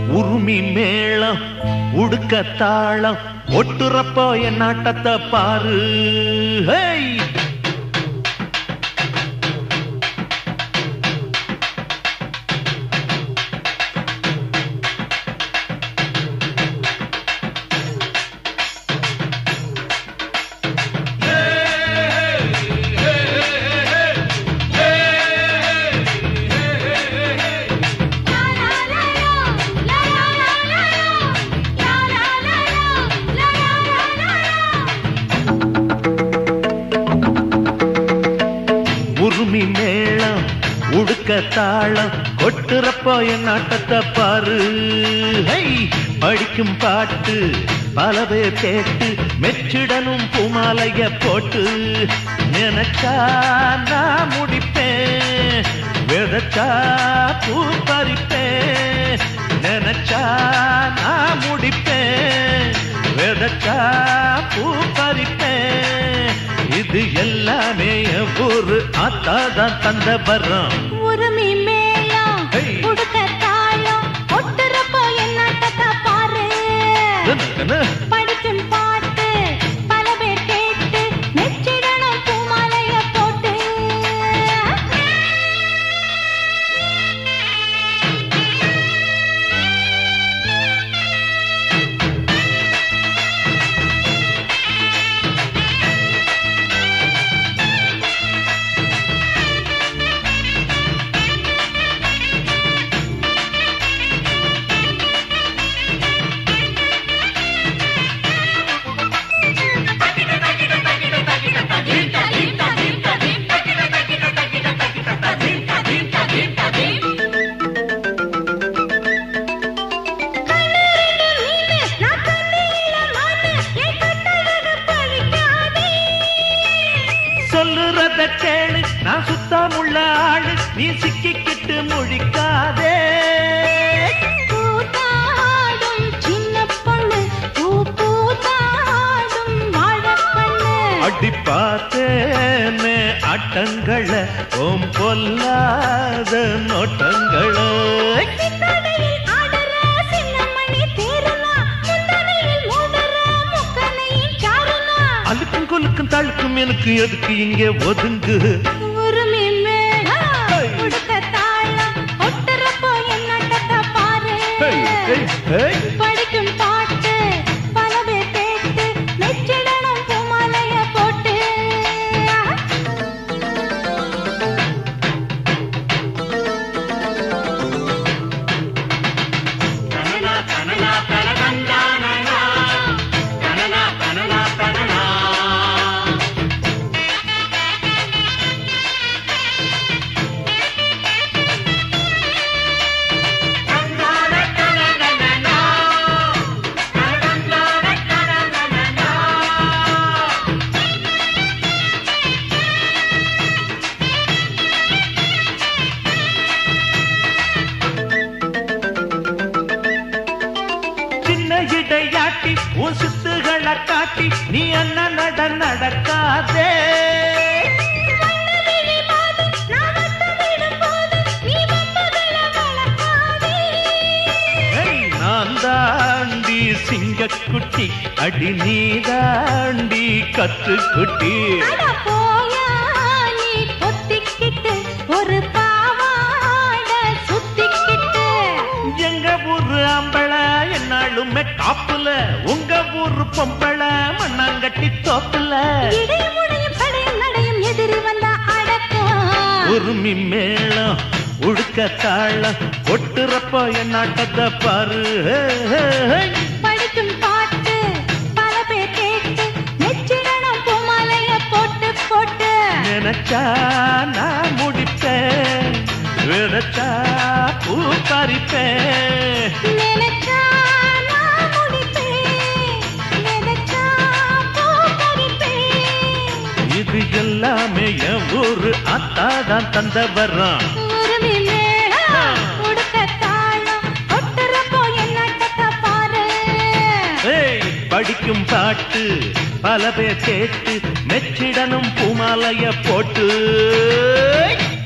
உருமி மேளம் உடுக்க தாளம் ஒட்டுறப்போ என் நாட்டத்தை பாரு ஹேய் உருமி மேளம் உடுக்க தாளம் கொட்டுறப்போ என் நாட்டத்தை பாரு ஹை படிக்கும் பாட்டு பல பேர் கேட்டு மெச்சிடனும் பூமாலைய போட்டு நினைச்சா நான் முடிப்பேன் விதச்சா பூ பறிப்பேன் நினைச்சா நான் முடிப்பேன் விதச்சா பூ பறிப்பேன் இது எல்லாமே என் ஊரு ஆத்தாதான் தந்த வரம் உருமி மேளம் ஹேய். உடுக்க தாளம் ஒட்டுறப்போ என் நாட்டத்தை பாரு படிக்கும் பாட்டு பல பேர் கேட்டு மெச்சிடணும் பூமாலைய போட்டு நான் கண்ணில மானு என் கட்டழகு பழிக்காதே சொல்லுறத கேளு நான் சுத்தமுள்ள ஆளு நீ சிக்கிக்கிட்டு முழிக்காதே கூத்தாடும் சின்ன பொண்ணு பூ பூத்தாடும் வாழப்பண்ணு அடி பார்த்தேனே ஆட்டங்கள ஓம் பொல்லாத நோட்டங்கள சித்தடையில் ஆடுற சின்னமணி தேரலாம் முந்தனையில் மோதுற முக்கனையின் சாரலாம் அழுக்கும் கொலுக்கும் தழுக்கும் எனக்கு எதுக்கு இங்கே ஒதுங்கு உருமி மேளம் ஹேய். உடுக்க தாளம் ஒட்டுறப்போ என் நாட்டத்தை பாரு ஹேய், ஹேய், ஹேய். படிக்கும் பாட்டு பல பேர் கேட்டு மெச்சிடணும் பூமாலைய போட்டு சின்ன இடையாட்டி உன் சித்துகளை காட்டி நீ என்ன நட நடக்காதே வண்ணவிழி மாது, நான் வட்டமிடும் போது நீ வம்புகள வளர்க்காதே. ஏய், நான் தாண்டி சிங்கக்குட்டி அடி நீ தாண்டி கத்துக்குட்டி அட போயா, நீ பொத்திக்கிட்டு ஒரு பாவாட சுத்திக்கிட்டு. எங்க ஊரு அம்பள என்னாலுமே காப்புல உங்க ஊரு பொம்பள மண்ணாங்கட்டி தோப்புல இடையும் உடையும் படையும் நடையும் எதிரி வந்தா அடக்கம். உருமி மேளம் உடுக்க தாளம் ஒட்டுறப்போ என் நாட்டத்தை பாரு ஹே, ஹே, ஹே. படிக்கும் பாட்டு பல பேர் கேட்டு மெச்சிடணும் பூமாலைய போட்டு போட்டு நினைச்சா நான் முடிப்பேன் விதைச்சா பூ பறிப்பேன் நினைச்சா நான் முடிப்பேன் நினைச்சா பூ பறிப்பேன் இது எல்லாமே என் ஊரு அத்தாதான் தந்த வர்றான் உருமி மேளம் உடுக்க தாளம் ஒட்டுறப்போ என் நாட்டத்தை பாரு ஏய், படிக்கும் பாட்டு பல பேர் கேட்டு மெச்சிடனும் பூமாலைய போட்டு